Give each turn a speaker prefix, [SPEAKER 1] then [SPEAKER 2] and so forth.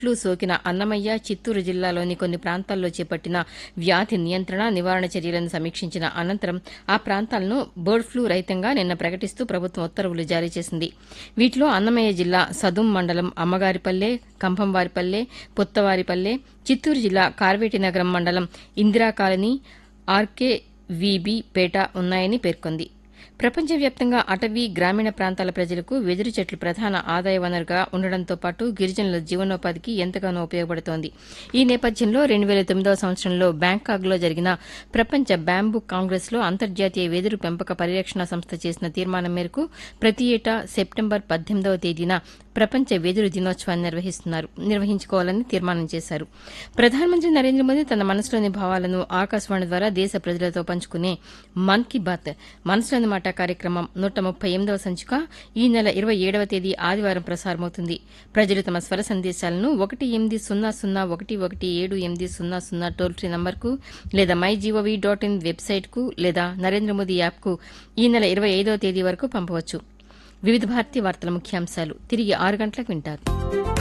[SPEAKER 1] flu సోకిన అన్నమయ్య చిత్తూరు జిల్లాలోని కొన్ని ప్రాంతాల్లో చేపట్టిన వ్యాధి నియంత్రణ నివారణ చర్యలను సమీక్షించిన అనంతరం ఆ ప్రాంతాలను బర్డ్ ఫ్లూ రహితంగా నిన్న ప్రకటిస్తూ ప్రభుత్వం ఉత్తర్వులు జారీ చేసింది వీటిలో అన్నమయ్య జిల్లా సదుం మండలం అమ్మగారిపల్లె కంభంవారిపల్లె పుత్తవారిపల్లె చిత్తూరు జిల్లా కార్వేటి నగరం మండలం Indira colony RK VB Peta ఉన్నాయని పేర్కొంది ప్రపంచవ్యాప్తంగా అటవీ గ్రామీణ ప్రాంతాల ప్రజలకు వెదురు చెట్లు ప్రధాన ఆదాయ వనరుగా ఉండడంతో పాటు గిరిజనుల జీవనోపాధికి ఎంతగానో ఉపయోగపడుతోంది ఈ నేపథ్యంలో రెండు వేల తొమ్మిదవ సంవత్సరంలో బ్యాంకాక్లో జరిగిన ప్రపంచ బ్యాంబూ కాంగ్రెస్లో అంతర్జాతీయ వెదురు పెంపక పరిరక్షణ సంస్థ చేసిన తీర్మానం మేరకు ప్రతి ఏటా సెప్టెంబర్ పద్దెనిమిదవ తేదీన ప్రపంచ వెదురు దినోత్సవాన్ని నిర్వహిస్తున్నారు నిర్వహించుకోవాలని తీర్మానం చేశారు ప్రధానమంత్రి నరేంద్ర మోదీ తన మనసులోని భావాలను ఆకాశవాణి ద్వారా దేశ ప్రజలతో పంచుకునే మన్ కీ బాత్ మనసులోని మాట కార్యక్రమం నూట ముప్పై ఎనిమిదవ సంచిక ఈ నెల ఇరవై ఏడవ తేదీ ఆదివారం ప్రసారమవుతుంది ప్రజలు తమ స్వర సందేశాలను ఒకటి ఎనిమిది సున్నా సున్నా ఒకటి ఒకటి ఏడు ఎనిమిది సున్నా సున్నా టోల్ ఫ్రీ నంబర్కు లేదా మై జీఓవీ డాట్ ఇన్ వెబ్సైట్కు లేదా నరేంద్ర మోదీ యాప్కు ఈ నెల ఇరవై ఐదవ తేదీ వరకు పంపవచ్చు వివిధ భారతి వార్తల ముఖ్యాంశాలు తిరిగి ఆరు గంటలకు వింటారు